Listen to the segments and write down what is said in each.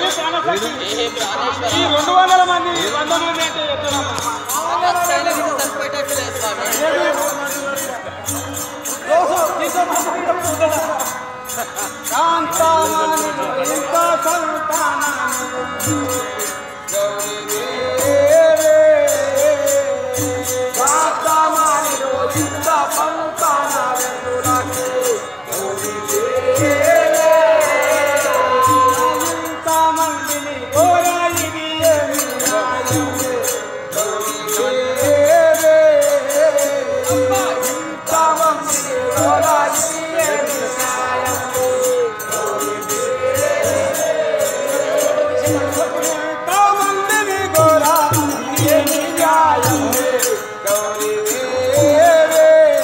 ప్రాణేశ్వరి ప్రాణశక్తి ఈ రెండు వందల మంది వంద మంది అంటే ఎట్లనమ్మా? కాంతామణి ఇంత సంతానాన్ని గౌరీదేవే. కాంతామణిలో ఇంత సంతానాలెందులకి గౌరీదేవే. ఇంతమందిని కోరాయిది ఏమి న్యాయమే? గౌరీదేవే. ఇంతమందిని కోరాయిది ఏమి న్యాయమే? కామందిని గోరా ఇదేమి న్యాయమే? గౌరీదేవే.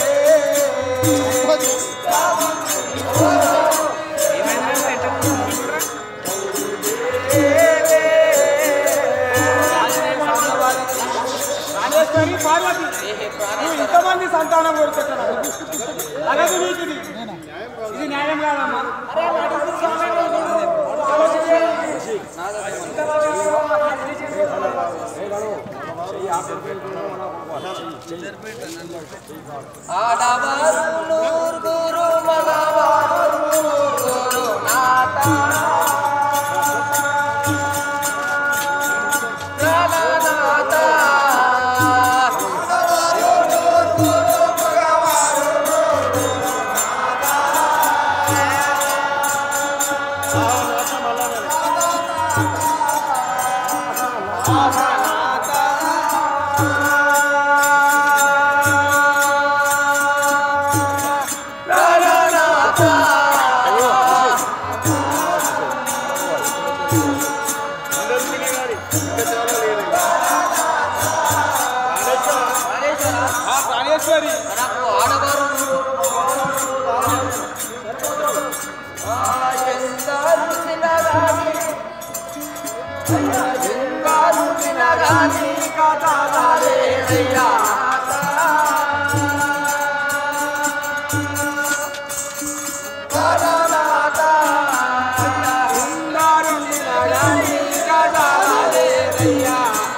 రాజేశ్వరి పార్వతి నువ్వు ఇంతమంది సంతానం కొడుతున్నా అలాగే నీకు ఇది ఇది న్యాయం కాదమ్మా ఆడవారు నూరుగురు మగవారు నూరుగురు నాట ప్రాణనాథ. ఆ ప్రాణేశ్వరి మనకు ఆడవారు ఆ ఎందారు తినగాని ఎందారు తినగాని కథలేదయ్యా ఉండారు నిలగాని కదలలేదయ్యా.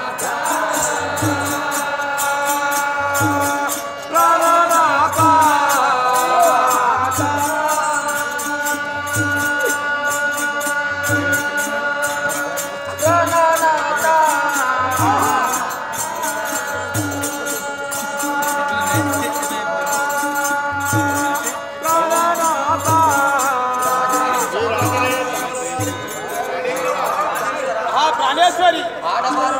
ప్రాణనాథ. ప్రాణనాథ. ఆ ప్రాణేశ్వరి ఆడవారు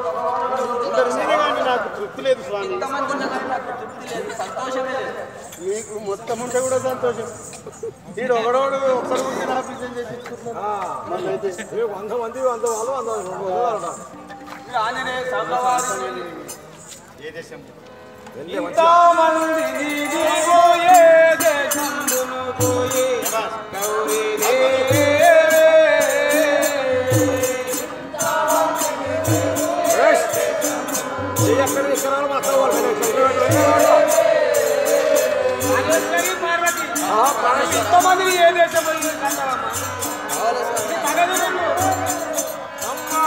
నాకు తృప్తి లేదు స్వామి ఎంతమంది ఉన్నా కానీ నాకు తృప్తి లేదు సంతోషమే లేదు మీకు మొత్తం ఉంటే కూడా సంతోషం వీడు ఒకడోడు ఒకసారి ఉంటే నా పిలిచి చేయించుకుంటున్నాను మళ్ళీ అయితే వంద మంది వంద వాళ్ళు వంద రెండు వందలు ఈ ఆంజనేయ స్వామివారి ఏ దేశం ఇంతమంది దిగిపోయే దేశంబును పోయే గౌరీ ఎక్కడ ఇస్తున్నారో మొత్తం పార్వతి ఇంతమందిని ఏ దేశం పోయి కంటారమ్మా నీ తగదులు అమ్మా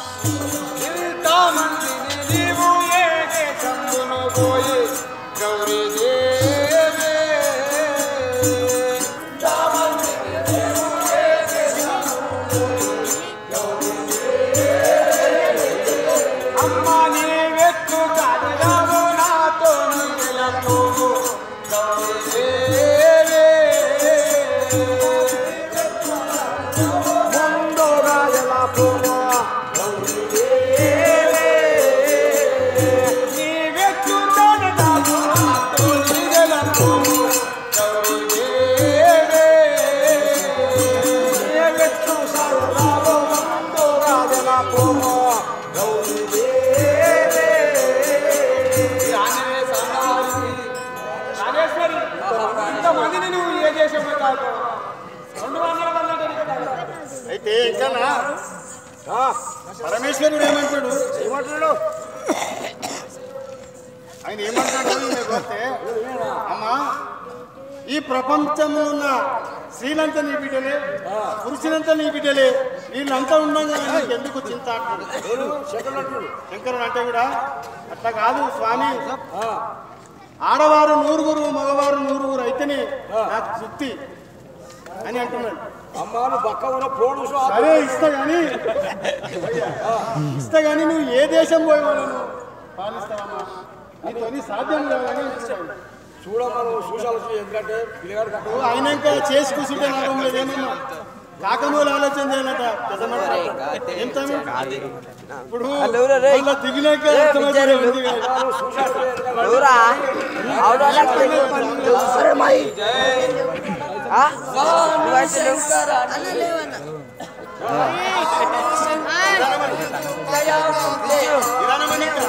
ఇంతమందిని నీవు ఏ దేశంబును పోయి గౌరీ దేవే అమ్మ నీవెత్తు కదిలావు నాతో నీలకు ముందుగా ఎలా పోవా నీవెత్తు కదిలావు నాతో నీలకు నీవెత్తు కదిలావు ముందుగా ఎలా పోవా ఆంజనేయ స్వామివారికి రాజేశ్వరి ఇంతమందిని నువ్వు ఏ దేశంలో కాదు రెండు వందల మంది అంటే నీకు కాదు. అయితే ఇంకా పరమేశ్వరుడు ఏమంటాడు ఏమంటాడు ఆయన ఏమంటాడు మీకు వస్తే అమ్మా ఈ ప్రపంచంలో ఉన్న స్త్రీలంతా నీ బిడ్డలే పురుషులంతా నీ బిడ్డలే వీళ్ళంతా ఉండగా నీకు ఎందుకు చింత అంటున్నాడు. శంకరుడు అంటే కూడా అట్లా కాదు స్వామి ఆడవారు నూరుగురు మగవారు నూరుగురు అయితేనే నాకు తృప్తి అని అంటున్నాడు అమ్మాను పక్క ఉన్న పోడు సరే ఇస్తా గాని ఇస్తా గాని నువ్వు ఏ దేశం పోయి వాళ్ళను పాలిస్తావమ్మా నీతో సాధ్యం కాదని అంటున్నాడు. చూడమ్మా నువ్వు చూసాల్సి ఎందుకంటే పిల్లగాడు కట్ట నువ్వు అయినాక చేసి కూర్చుంటే లాభం లేదేమమ్మా కాకనూలు ఆలోచన చేయాలట పెద్దమ్మ. ఏం తమ్మి? ఇప్పుడు మళ్ళా దిగినాక అర్థమవుతుంది ఉంది కదా. ఎవరా అరే మాయి విరానమని ఇక్కడ.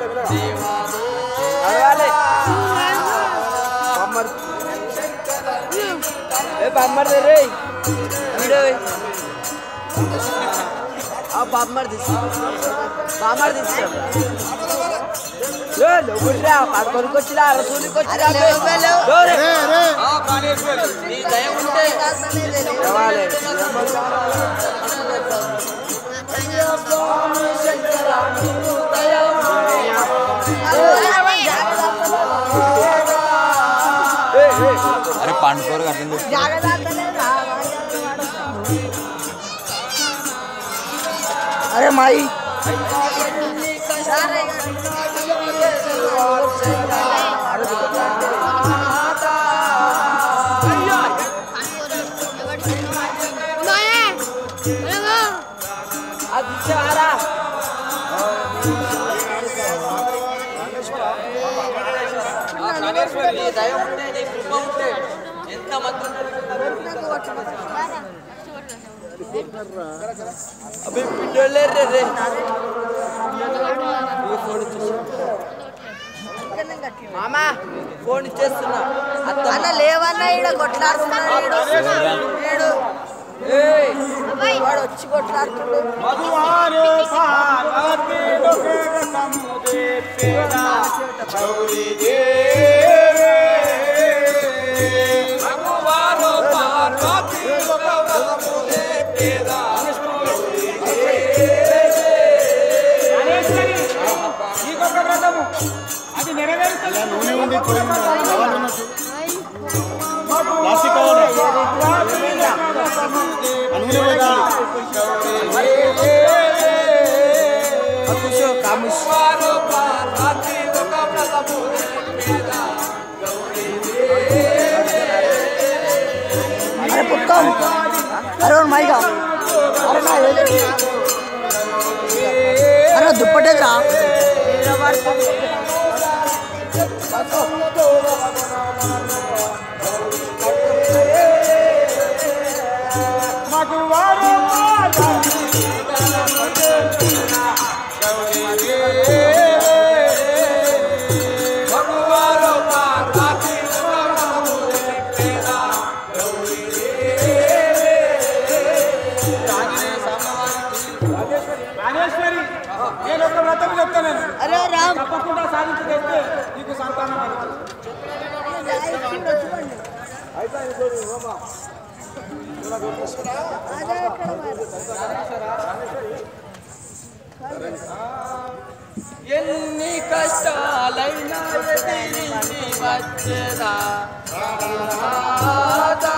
బామ్మర్ రే వీడియో ఆ బామ్మర్ తీసు బామ్మర్ తీసు లోగుడ్రా కొనుకొచ్చిరా రసూలికొచ్చిరా రే, రే. నీ దయ ఉంటే రావాలి అరే పండుకోరు అట్లా అరే మాయి అది ఇచ్చారా నీ దయ ఉంటే నీ కృప ఉంటే ఎంత మంది అవి బిడ్డలేరు రే మామా ఫోన్ ఇచ్చేస్తున్నా అన్న లేవన్నా ఈడ కొట్లాడుతున్నాడు ఈడు. ఏయ్, వాడు వచ్చి కొట్లాడుతున్నాడు మధువారే పార్వతి డొకేగ సముదేత్తేన గౌరీ దేవి. మధువారో పార్వతి డొకేగ సముదేత్తేన నీకొక వ్రతము అది నెరవేరుతుంది నూనె ఉంది పోయింది కావాలన్నట్టు ప్లాస్టిక్ కావాలి ఆ నూనె పోయి కావాలి. అరే పుట్టం అరే వాడు మైగా అరే నా ఏది? అరే నా దుప్పటేదిరా మగువారు రాజేశ్వరి నేను ఒక వ్రతం చెప్తాను అరే రామ్ తప్పకుండా సాధించి తెస్తే నీకు సంతానం కలుగుతుంది. ఎన్ని కష్టాలైనా ఎదిరించి వచ్చేదా రాధా.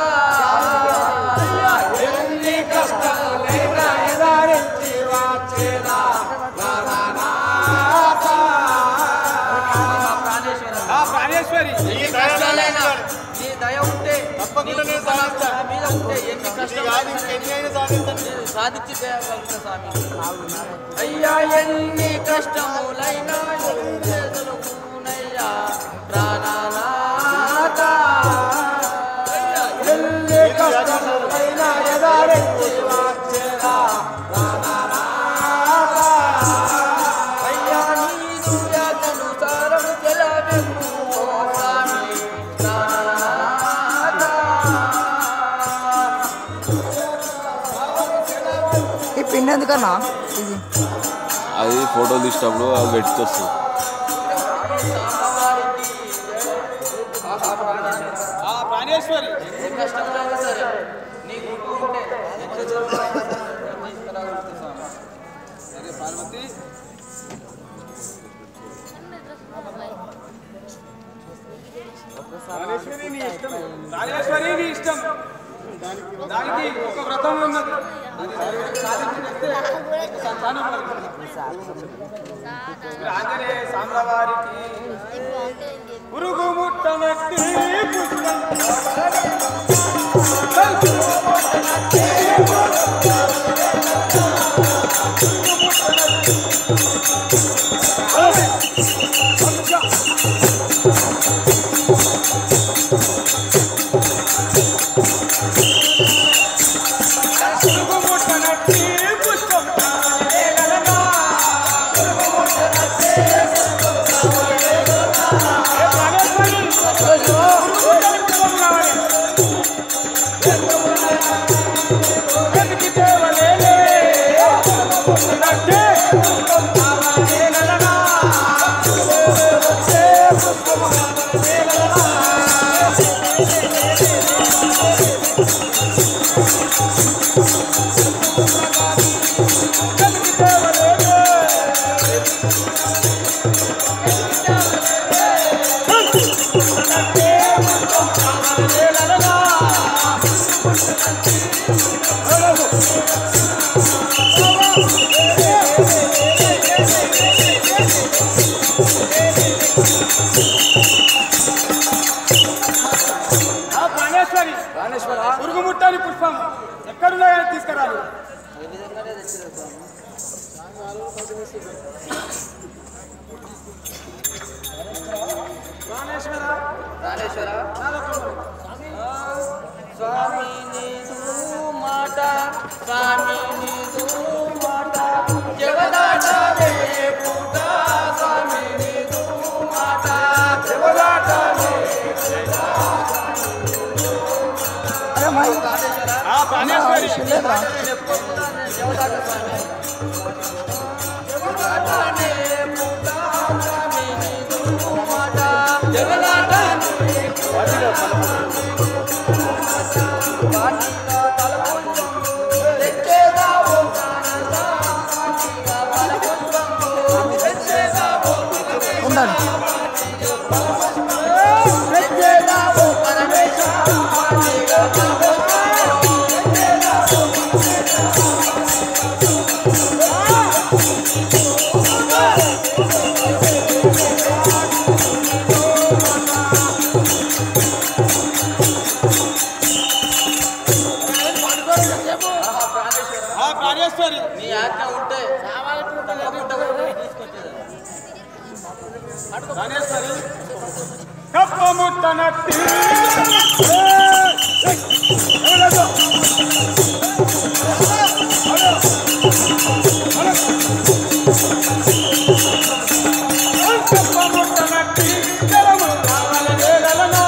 ఎన్ని కష్టాలైనా ఎదిరించి వచ్చేదా ఆ ప్రాణేశ్వరి ఎన్ని కష్టాలైనా నీ దయ ఉంటే తప్పకుండా నీ నేను కృప సాధిస్తా. నా మీద ఉంటే ఎన్ని ఇది కాదు కష్టాలు ఇంకెన్ని అయినా సాధిస్తాను నేను సాధించి తేగలుగుతా స్వామి అయ్యా ఎన్ని కష్టములైనా ఎదుర్కొనయ్యా ప్రాణనాథ అయ్యా, ఎన్ని కష్టములైనా ఎదారెత్తి వచ్చేదా ప్రాణనాథ. అయ్యా నీదు యాతనుసారం తెలవెను ఓ స్వామి ప్రాణనాథ. ఈ పిండి ఎందుకన్నా ఇది అది ఫోటో తీసేటప్పుడు అది పెట్టుకొస్తుంది ఆ ప్రాణేశ్వరి ఏ కష్టమైనా సరే దానికి ఒక వ్రతం ఉన్నది అది సాధించినట్టే సంతానం కలుగుతుంది. శ్రీ ఆంజనేయ సామ్ల వారికి పురుగు ముట్టనట్టి పుష్పం పురుగు ముట్టనట్టి పుష్పం ఆ ప్రాణేశ్వరి పురుగు ముట్టని పుష్పం ఎక్కడున్నాయని తీసుకురాలి ప్రాణేశ్వర రాణేశ్వర స్వామి నీదు మాట స్వామి నీదు మాట జగదాట పూట స్వామి నీదు మాట జగదాట అరే మైక్ ఆ ప్రాణేశ్వరి జగదాట స్వామి జగదాటనే పూట స్వామి నీదు మాట జగదాట ఉండండి ఆ ప్రాణేశ్వరి నీ ఆజ్ఞ ఉంటే తప్పకుండా తీసుకొచ్చేది ప్రాణేశ్వరి కప్ప ముట్టనట్టి కప్ప ముట్టనట్టి జలము కావల వేళలనా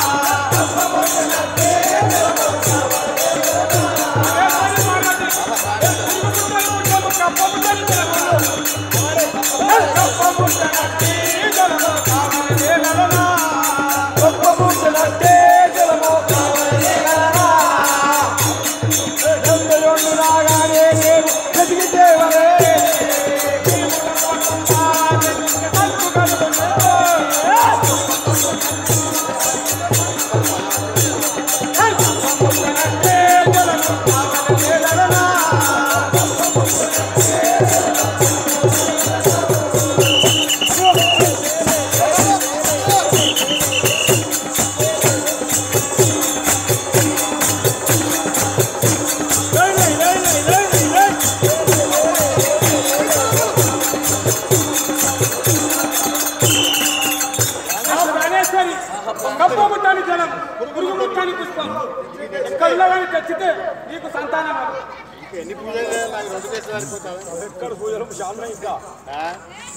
ప్రాణేశ్వరి కప్ప ముట్టాని జలం పురుగు ముట్టాని పుష్పం ఎక్కడున్నా కానీ తెచ్చితే నీకు సంతానం అవ్వదు. ఎన్ని పూజలు చేయాలి? నాకు రెండు కేసులు సరిపోతావా? ఎక్కడ పూజలు చాలా ఇంకా ఆ?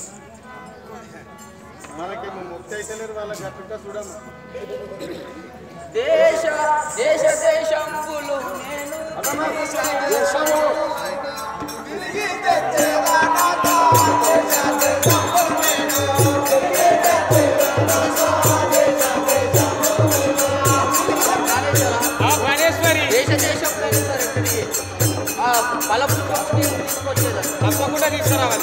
మనకి ముక్తి అయితే లేరు వాళ్ళకి అట్లుంటా చూడమ్మా దేశ దేశ దేశంబులు నేను ఆ ప్రాణేశ్వరి దేశ దేశంలో సార్ ఎక్కడికి ఆ ఫలపుష్పం తీసుకొచ్చేది తప్పకుండా తీసుకురావాలి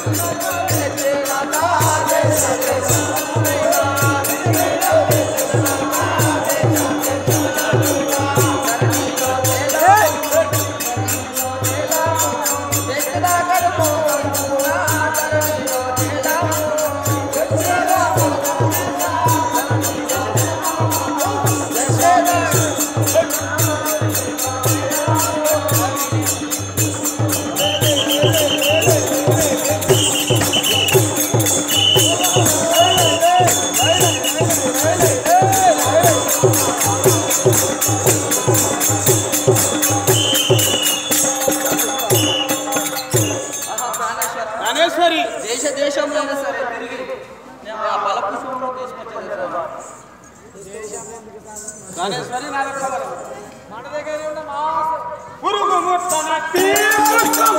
దేశ దేశంలో అయినా సరే తిరిగి నేను ఆ బల పుష్పంలో తీసుకొచ్చేది సార్ రాజేశ్వరి నా దగ్గర బలం. మన దగ్గర ఉన్న మా పురుగు ముట్టనట్టి పుష్పం.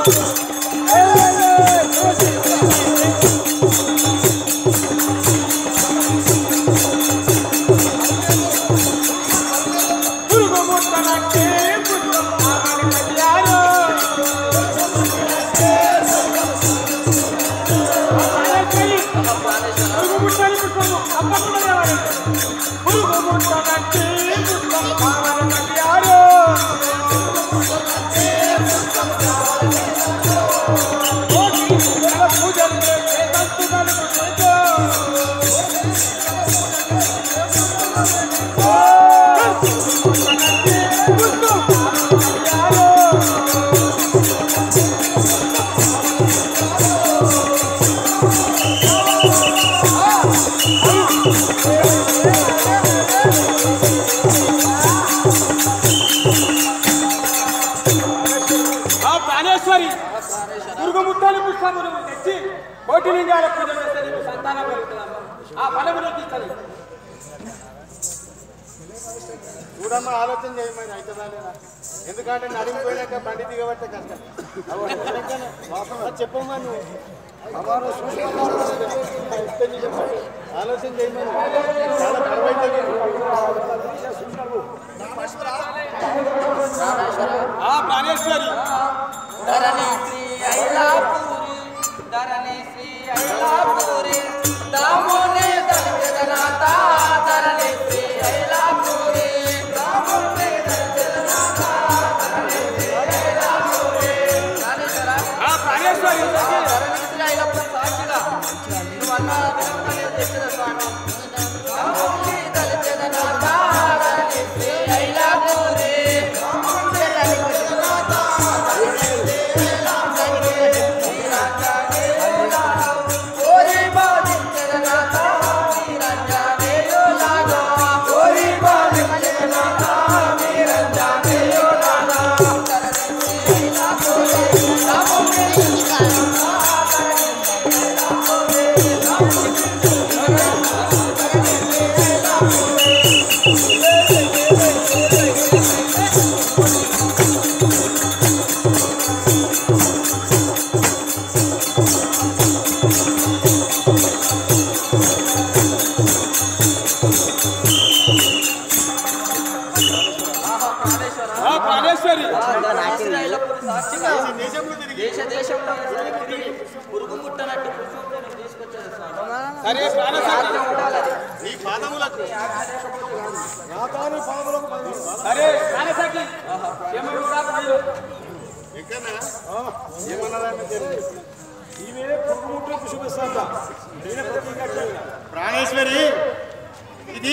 పురుగు ముట్టనట్టి పుష్పం ఆమెను కట్టారు. రాజేశ్వరి, పురుగు ముట్టని పుష్పము తప్పకుండా తేవాలి. పురుగు ముట్టనట్టి పుష్పం ఆమెను కట్టారు. కోటి దేవ పూజలు చేసే సంతులను చేసే. ఆ ప్రాణేశ్వరి దుర్గముట్టని పుష్పమును తెచ్చి కోటిలింగాల పూజ చేస్తే నీకు సంతానం కలుగుతుందమ్మా ఆ ఫలము నీకు ఇస్తుంది చూడమ్మా ఆలోచన చేయమని అవుతుందా లేదా ఎందుకంటే నడిగిపోయినాక బండి దిగబట్టే కష్టం అవ్వ, ఎందుకని? అది చెప్పమ్మా నువ్వు ఆలోచన చేయమని చాలా పర్వైతుంది ఆ ప్రాణేశ్వరి ధరణి శ్రీ ఐలాపూరి ధరణి శ్రీ ఐలాపూరి దామోనే దళితనాథ ధరణి శ్రీ ఐలాపూరి దామోనే దళితనాథ ధరణి శ్రీ ఐలాపూరి రాణేశ్వరా, ఆ ప్రాణేశ్వరి ధరణి శ్రీ ఐలాపూరి సాక్షిగా నువ్వు అన్న విధంగానే తెచ్చిన స్వామి దామోనే దళితనాథ ధరణి శ్రీ ఐలాపూరి దామోనే దళితనాథ ఓరి బాధించదనాథ వీరంజనేయులాగా ఓరి బాధించదనాథ వీరంజనేయులాగా ఆ ప్రాణేశ్వరి సాక్షిగా దేశ దేశంలో పురుగు ముట్టనట్టు పురుషులను తీసుకొచ్చేది స్వామి సరే ప్రాణేశ్వరి ఈ పాదములకు యాతాని పాదములకు పది. సరే ప్రాణసఖి ఏమని కూడా పోయి. ఎక్కడన్నా? ఏమన్నదాన్ని తెలియదు. ప్రాణేశ్వరి ఇది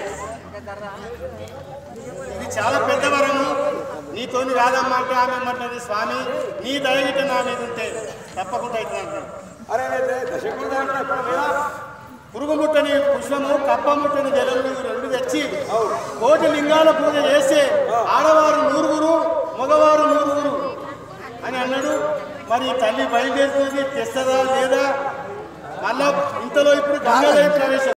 ఇది చాలా పెద్ద వరము నీతోని కాదమ్మా అంటే ఆమె ఏమంటున్నది స్వామి నీ దయగిట నా మీద ఉంటే తప్పకుండా అవుతుంది అంటాడు అరే దశకుడు దాంట్లో ఎక్కడ లేదా? పురుగు ముట్టని పుష్పము కప్ప ముట్టని జలములు రెండు తెచ్చి కోటి లింగాల పూజ చేస్తే ఆడవారు నూరుగురు మగవారు నూరుగురు అని అన్నాడు మరి ఈ తల్లి బయలుదేరుతుంది తెస్తదా లేదా మళ్ళా ఇంతలో ఇప్పుడు గంగాదేవి ప్రవేశం